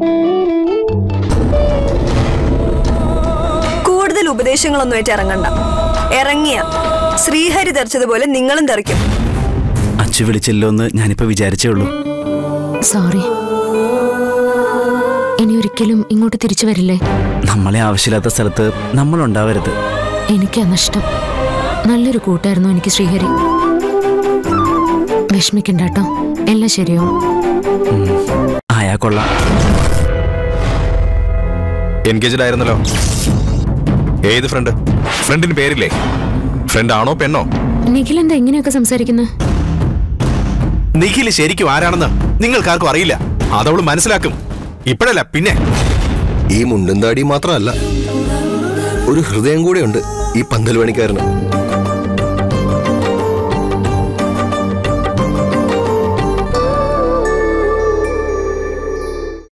കൂടുതൽ ഉപദേശങ്ങളൊന്നുമായിട്ട് ഇറങ്ങണ്ട ഇറങ്ങിയ ശ്രീഹരി തെറിച്ചതുപോലെ നിങ്ങളും തെറിക്കും അച്ചു വിളിച്ചല്ലോ എന്ന് ഞാനിപ്പോ വിചാരിച്ചേ ഉള്ളൂ സോറി ഇനി ഒരിക്കലും ഇങ്ങോട്ട് തിരിച്ചു വരില്ലേ നമ്മളെ ആവശ്യമില്ലാത്ത സ്ഥലത്ത് നമ്മൾ ഉണ്ടാവരുത് എനിക്കാ നഷ്ടം നല്ലൊരു കൂട്ടായിരുന്നു എനിക്ക് ശ്രീഹരി വിഷമിക്കണ്ട കേട്ടോ എല്ലാം ശരിയാവും ആയാ കൊള്ളാം എൻഗേജ്ഡ് ആയിരുന്നല്ലോ ഏത് ഫ്രണ്ട് ഫ്രണ്ടിന് പേരില്ലേ ഫ്രണ്ട് ആണോ പെണ്ണോ നിഖിൽ എന്താ ഇങ്ങനെയൊക്കെ സംസാരിക്കുന്നത് നിഖിൽ ശരിക്കും ആരാണെന്ന് നിങ്ങൾക്കാർക്കും അറിയില്ല അതവള് മനസ്സിലാക്കും ഇപ്പോഴല്ല പിന്നെ ഈ മുണ്ടും താടിയും മാത്രമല്ല ഒരു ഹൃദയം കൂടെ ഉണ്ട് ഈ പന്തൽ പണിക്കാരന്